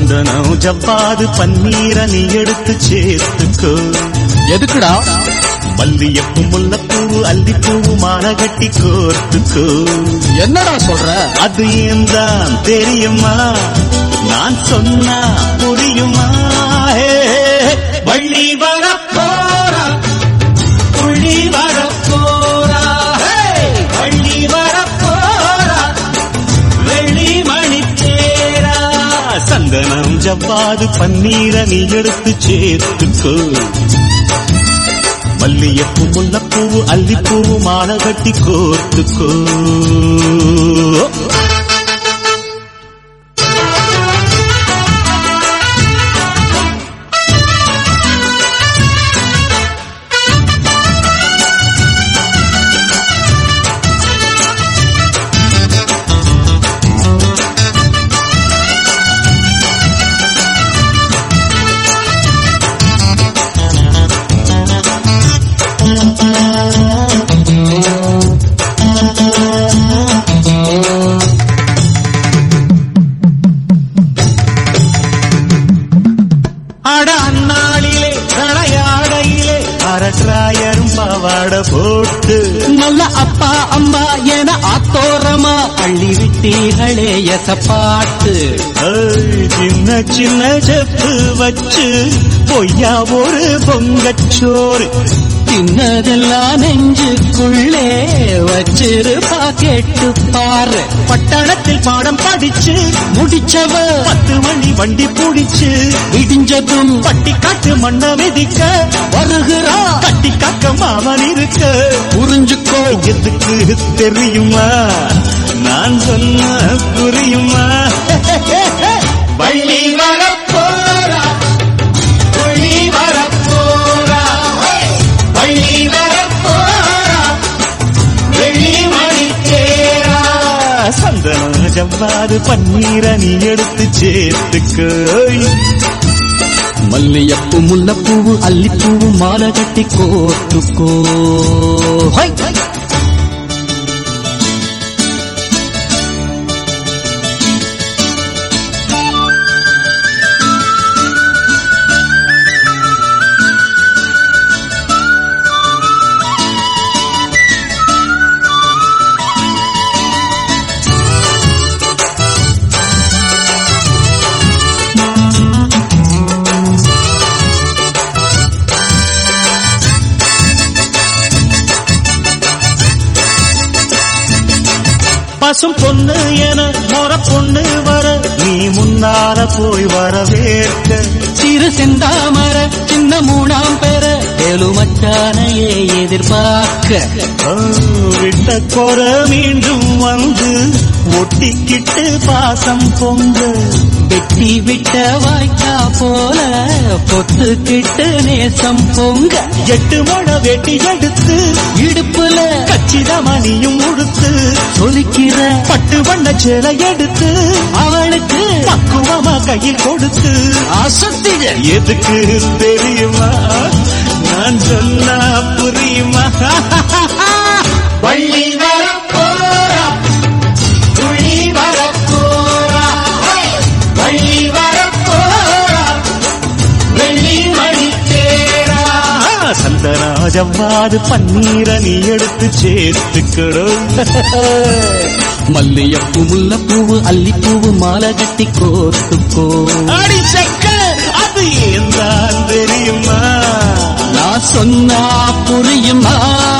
சந்தனம் ஜவ்வாது பன்னீர நீ எடுத்து சேர்த்துக்கோ எதுக்குடா மல்லியப்பு முல்லப்பூவு அல்லிப்பூவு மாலை கட்டி கோர்த்துக்கோ என்னடா சொல்ற அது ஏன் தான் தெரியுமா நான் சொன்னா புரியுமா ஹே, வள்ளி வரப்போரா புள்ளி வரப்போரா ஹே, வள்ளி வரப்போரா வெள்ளி மணி தேரா சந்தனம் ஜவ்வாது பன்னீர நீ எடுத்து சேர்த்துக்கோ மல்லியப்பூ முல்லப்பூவு அல்லிப்பூவு மாலை கட்டி கோர்த்துக்கோ அட அந்நாளிலே களையாடையிலே அரட்ராயரும் பாவாட போட்டு நல்ல அப்பா அம்மா என ஆத்தோரமா அள்ளி விட்டீர்களே எசப்பாட்டு ஏய், சின்ன சின்ன செப்பு வச்சு பொய்யா ஒரு பொங்கச்சோறு தின்னதெல்லாம் நெஞ்சுக்குள்ளே வச்சிருப்பா கேட்டு பாரு பட்டணத்தில் பாடம் படிச்சு முடிச்சவ பத்து மணி வண்டி பிடிச்சு விடிஞ்சதும் பட்டி காட்டு மண்ண மிதிக்க வருகிறா கட்டி காக்க மாமன் இருக்க புரிஞ்சுக்கோ எதுக்கு தெரியுமா நான் சொன்ன புரியுமா வள்ளி வரப்போரா புள்ளி வரப்போரா வள்ளி வரப்போரா வெள்ளி மணி தேரா சந்தன ஜவ்வாது பன்னீர நீ எடுத்து சேர்த்துக்கோ மல்லியப்பூ முல்லப்பூவு அல்லிப்பூவு மாலை கட்டி கோத்துக்கோ ஹை! பசும் பொண்ணு என மொற பொண்ணு வர நீ முன்னால போய் வரவேற்க சிறு செந்தாமர சின்ன மூணாம் பெற எலுமச்சானையே எதிர்பார்க்க ஆ, விட்ட கொர மீண்டும் வந்து ஒட்டிக்கிட்டு பாசம் பொங்க வெட்டி விட்ட வாய்க்கா போல பொத்துக்கிட்டு நேசம் பொங்க எட்டு மழ வெட்டி எடுத்து இடுப்புல கச்சிதமணியும் உடுத்து சொலிக்கிற பட்டு வண்ண சேலை எடுத்து அவளுக்கு பக்குவமா கையில் கொடுத்து அசத்திட எதுக்கு தெரியுமா நான் சொன்னா புரியுமா வள்ளி வரப்போரா துளி வரப்போரா வள்ளி வரப்போரா வெள்ளி மணி தேரா சந்தனா ஜவ்வாது பன்னீர நீ எடுத்து சேர்த்துக்கணும் மல்லியப்பூ முல்லப்பூவு அல்லிப்பூவு மாலை கட்டி கோத்துக்கோ அடி சக்க அது ஏன் தான் தெரியுமா நான் சொன்னா புரியுமா